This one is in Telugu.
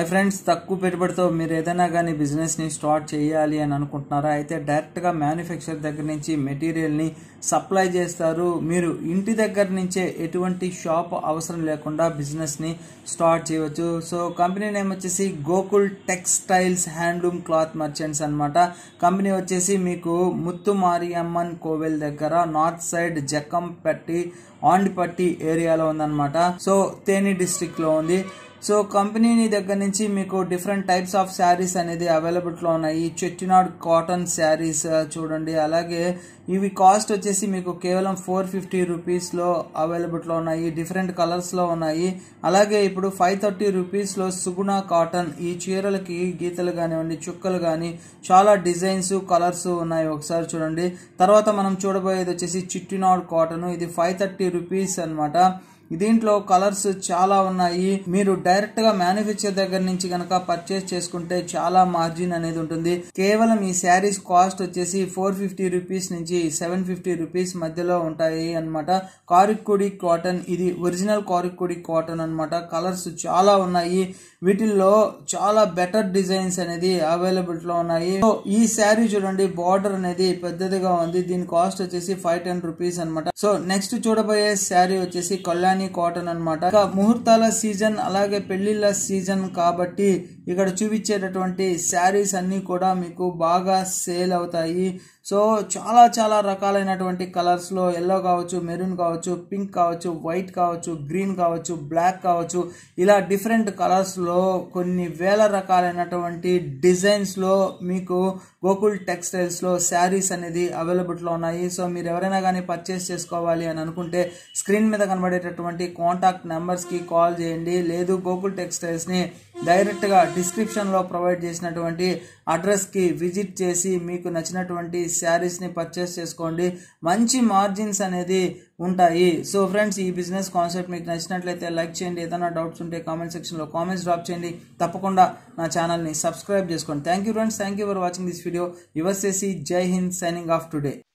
ఫ్రెండ్స్ తక్కువ పెట్టుబడితో మీరు ఏదైనా కానీ బిజినెస్ని స్టార్ట్ చేయాలి అని అనుకుంటున్నారా అయితే డైరెక్ట్గా మ్యానుఫ్యాక్చర్ దగ్గర నుంచి మెటీరియల్ని సప్లై చేస్తారు మీరు ఇంటి దగ్గర నుంచే ఎటువంటి షాప్ అవసరం లేకుండా బిజినెస్ని స్టార్ట్ చేయవచ్చు సో కంపెనీ నేమ్ వచ్చేసి Gokul textiles handloom cloth merchants అన్నమాట కంపెనీ వచ్చేసి మీకు ముత్తు మారియమ్మన్ కోవెల్ దగ్గర నార్త్ సైడ్ జక్కంపట్టి ఆండిపట్టి ఏరియాలో ఉందన్నమాట సో తేని డిస్ట్రిక్ట్ లో ఉంది సో కంపెనీ దగ్గర నుంచి మీకు డిఫరెంట్ టైప్స్ ఆఫ్ శారీస్ అనేది అవైలబుల్లో ఉన్నాయి చెట్టినాడ్ కాటన్ శారీస్ చూడండి అలాగే ఇవి కాస్ట్ వచ్చేసి మీకు కేవలం ఫోర్ ఫిఫ్టీ రూపీస్లో అవైలబుల్లో ఉన్నాయి డిఫరెంట్ కలర్స్లో ఉన్నాయి అలాగే ఇప్పుడు ఫైవ్ థర్టీ రూపీస్లో సుగుణ కాటన్ ఈ చీరలకి గీతలు కానివ్వండి చుక్కలు కానీ చాలా డిజైన్స్ కలర్స్ ఉన్నాయి ఒకసారి చూడండి తర్వాత మనం చూడబోయేది వచ్చేసి చిట్టినాడ్ కాటన్ ఇది ఫైవ్ థర్టీ రూపీస్ అనమాట దీంట్లో కలర్స్ చాలా ఉన్నాయి మీరు డైరెక్ట్ గా మ్యానుఫ్యాక్చర్ దగ్గర నుంచి కనుక పర్చేస్ చేసుకుంటే చాలా మార్జిన్ అనేది ఉంటుంది కేవలం ఈ శారీస్ కాస్ట్ వచ్చేసి ఫోర్ ఫిఫ్టీ రూపీస్ నుంచి సెవెన్ ఫిఫ్టీ రూపీస్ మధ్యలో ఉంటాయి అనమాట కారిక్కుడి కాటన్ ఇది ఒరిజినల్ కారిక్కుడి కాటన్ అనమాట కలర్స్ చాలా ఉన్నాయి వీటిల్లో చాలా బెటర్ డిజైన్స్ అనేది అవైలబుల్ లో ఉన్నాయి సో ఈ శారీ చూడండి బార్డర్ అనేది పెద్దదిగా ఉంది దీని కాస్ట్ వచ్చేసి ఫైవ్ టెన్ రూపీస్ అనమాట సో నెక్స్ట్ చూడబోయే శారీ వచ్చేసి కళ్యాణి కాటన్ అనమాట ముహూర్తాల సీజన్ అలాగే పెళ్లిళ్ళ సీజన్ కాబట్టి ఇక్కడ చూపించేటటువంటి శారీస్ అన్ని కూడా మీకు బాగా సేల్ అవుతాయి సో చాలా చాలా రకాలైనటువంటి కలర్స్ లో ఎల్లో కావచ్చు మెరూన్ కావచ్చు పింక్ కావచ్చు వైట్ కావచ్చు గ్రీన్ కావచ్చు బ్లాక్ కావచ్చు ఇలా డిఫరెంట్ కలర్స్ లో కొన్ని వేల రకాలైనటువంటి డిజైన్స్ లో మీకు గోకుల్ టెక్స్టైల్స్ లో శారీస్ అనేది అవైలబుల్ లో ఉన్నాయి సో మీరు ఎవరైనా కానీ పర్చేస్ చేసుకోవాలి అని అనుకుంటే స్క్రీన్ మీద కనబడేటటువంటి కాంటాక్ట్ నెంబర్స్ కి కాల్ చేయండి లేదు గోకుల్ టెక్స్టైల్స్ ని డైరెక్ట్ గా డిస్క్రిప్షన్ లో ప్రొవైడ్ చేసినటువంటి అడ్రస్ కి విజిట్ చేసి మీకు నచ్చినటువంటి శారీస్ ని పర్చేస్ చేసుకోండి మంచి మార్జిన్స్ అనేది ఉంటాయి సో ఫ్రెండ్స్ ఈ బిజినెస్ కాన్సెప్ట్ మీకు నచ్చినట్లయితే లైక్ చేయండి ఏదైనా డౌట్స్ ఉంటే కామెంట్ సెక్షన్ లో కామెంట్స్ డ్రాప్ చేయండి తప్పకుండా నా ఛానల్ ని సబ్స్క్రైబ్ చేసుకోండి thank you friends thank you for watching this video your చేసి జై హింద్ సైనింగ్ ఆఫ్ టుడే